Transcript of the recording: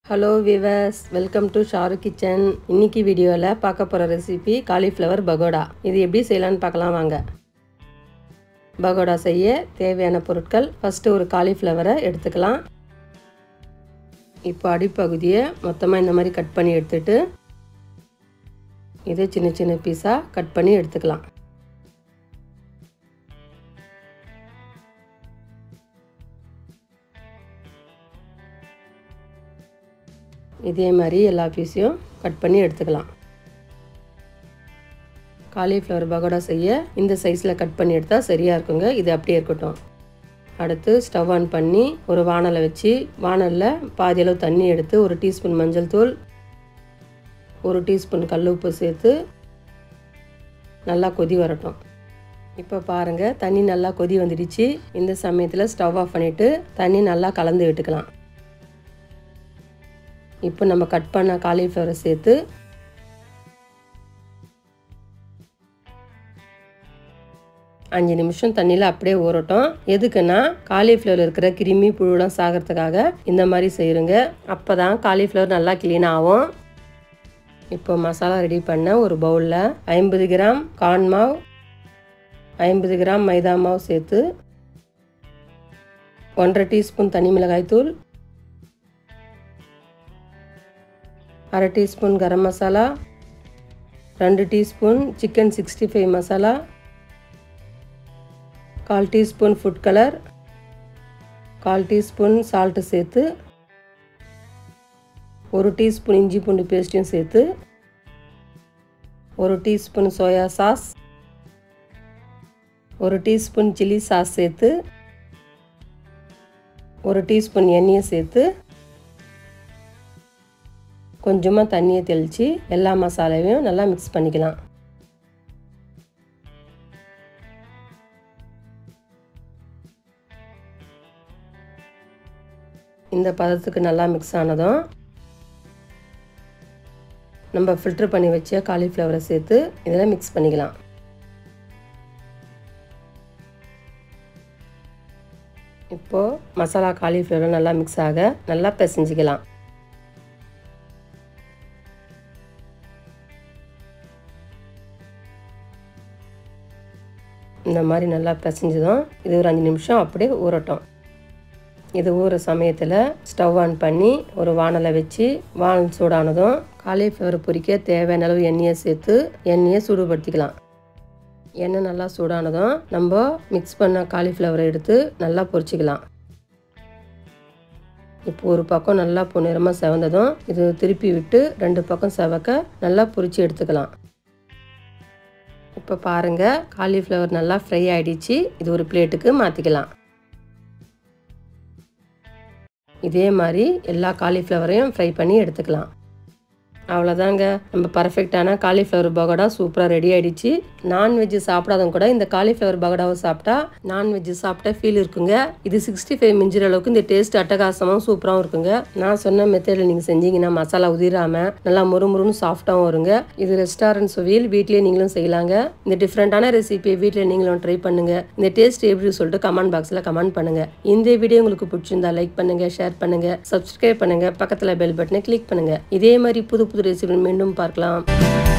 hello viewers welcome to Sharu kitchen இன்னைக்கு வீடியோவில் பார்க்க போகிற ரெசிபி காலிஃப்ளவர் பகோடா இது எப்படி செய்யலான்னு பார்க்கலாம் வாங்க பகோடா செய்ய தேவையான பொருட்கள் ஃபஸ்ட்டு ஒரு காலிஃப்ளவரை எடுத்துக்கலாம் இப்போ அடிப்பகுதியை மொத்தமாக இந்த மாதிரி கட் பண்ணி எடுத்துட்டு இதை சின்ன சின்ன பீஸாக கட் பண்ணி எடுத்துக்கலாம் இதே மாதிரி எல்லா பீஸையும் கட் பண்ணி எடுத்துக்கலாம் காலிஃப்ளவர் பகோடா செய்ய இந்த சைஸில் கட் பண்ணி எடுத்தால் சரியாக இருக்குங்க இது அப்படியே இருக்கட்டும் அடுத்து ஸ்டவ் ஆன் பண்ணி ஒரு வானலை வச்சு வானலில் பாதி அளவு தண்ணி எடுத்து ஒரு டீஸ்பூன் மஞ்சள் தூள் ஒரு டீஸ்பூன் கல் உப்பு சேர்த்து நல்லா கொதி வரட்டும் இப்போ பாருங்கள் தண்ணி நல்லா கொதி வந்துடுச்சு இந்த சமயத்தில் ஸ்டவ் ஆஃப் பண்ணிவிட்டு தண்ணி நல்லா கலந்து விட்டுக்கலாம் இப்போ நம்ம கட் பண்ண காலிஃப்ளவரை சேர்த்து அஞ்சு நிமிஷம் தண்ணியில் அப்படியே ஊறட்டும் எதுக்குன்னா காலிஃப்ளவர் இருக்கிற கிருமி புழுலாம் சாகிறதுக்காக இந்த மாதிரி செய்கிறோங்க அப்போ தான் காலிஃப்ளவர் நல்லா க்ளீன் ஆகும் இப்போ மசாலா ரெடி பண்ண ஒரு பவுலில் ஐம்பது கிராம் கார்ன் மாவு ஐம்பது கிராம் மைதா மாவு சேர்த்து ஒன்றரை டீஸ்பூன் தனி மிளகாய் தூள் அரை டீஸ்பூன் கரம் மசாலா ரெண்டு teaspoon chicken sixty five masala கால் டீஸ்பூன் ஃபுட் கலர் கால் டீஸ்பூன் சால்ட்டு சேர்த்து ஒரு டீஸ்பூன் இஞ்சி பூண்டு பேஸ்ட்டையும் சேர்த்து ஒரு டீஸ்பூன் சோயா சாஸ் ஒரு டீஸ்பூன் சில்லி சாஸ் சேர்த்து ஒரு டீஸ்பூன் எண்ணெயை சேர்த்து கொஞ்சமாக தண்ணியை தெளித்து எல்லா மசாலாவையும் நல்லா மிக்ஸ் பண்ணிக்கலாம் இந்த பதத்துக்கு நல்லா மிக்ஸ் ஆனதும் நம்ம ஃபில்ட்ரு பண்ணி வச்ச காலிஃப்ளவரை சேர்த்து இதில் மிக்ஸ் பண்ணிக்கலாம் இப்போது மசாலா காலிஃப்ளவர் நல்லா மிக்ஸ் ஆக நல்லா பிசைஞ்சிக்கலாம் இந்த மாதிரி நல்லா பிசைஞ்சதும் இது ஒரு அஞ்சு நிமிஷம் அப்படியே ஊறட்டும் இது ஊற சமயத்தில் ஸ்டவ் ஆன் பண்ணி ஒரு வானலை வச்சு வானல் சூடானதும் காலிஃப்ளவர் பொரிக்க தேவையான அளவு எண்ணெயை சேர்த்து எண்ணெயை சூடுபடுத்திக்கலாம் எண்ணெய் நல்லா சூடானதும் நம்ம மிக்ஸ் பண்ண காலிஃப்ளவரை எடுத்து நல்லா பொரிச்சிக்கலாம் இப்போ ஒரு பக்கம் நல்லா பொன்னிறமாக செவந்ததும் இது திருப்பி விட்டு ரெண்டு பக்கம் செவக்க நல்லா பொரிச்சு எடுத்துக்கலாம் இப்போ பாருங்கள் காலிஃப்ளவர் நல்லா ஃப்ரை ஆகிடுச்சு இது ஒரு பிளேட்டுக்கு மாற்றிக்கலாம் இதே மாதிரி எல்லா காலிஃப்ளவரையும் ஃப்ரை பண்ணி எடுத்துக்கலாம் அவ்வளோதாங்க நம்ம பர்ஃபெக்டான காலிஃப்ளவர் பகோடா சூப்பராக ரெடி ஆகிடுச்சு நான்வெஜ் சாப்பிடாதவங்க கூட இந்த காலிஃப்ளவர் பகோடாவை சாப்பிட்டா நான்வெஜ் சாப்பிட்டா ஃபீல் இருக்குங்க இது சிக்ஸ்டி ஃபைவ் மிஞ்சிற அளவுக்கு இந்த டேஸ்ட் அட்டகாசமாகவும் சூப்பராகவும் இருக்குங்க நான் சொன்ன மெத்தடில் நீங்கள் செஞ்சீங்கன்னா மசாலா உதிராமல் நல்லா முறுமுறுன்னு சாஃப்டாகவும் வருங்க இது ரெஸ்டாரண்ட் சுவையில் வீட்லேயே நீங்களும் செய்யலாங்க இந்த டிஃப்ரெண்ட்டான ரெசிபியை வீட்டில் நீங்களும் ட்ரை பண்ணுங்க இந்த டேஸ்ட் எப்படி சொல்லிட்டு கமெண்ட் பாக்ஸில் கமெண்ட் பண்ணுங்க இந்த வீடியோ உங்களுக்கு பிடிச்சிருந்தா லைக் பண்ணுங்க ஷேர் பண்ணுங்க சப்ஸ்கிரைப் பண்ணுங்க பக்கத்தில் பெல் பட்டனை கிளிக் பண்ணுங்க இதே மாதிரி புது புது ரெசிபி மீண்டும் பார்க்கலாம்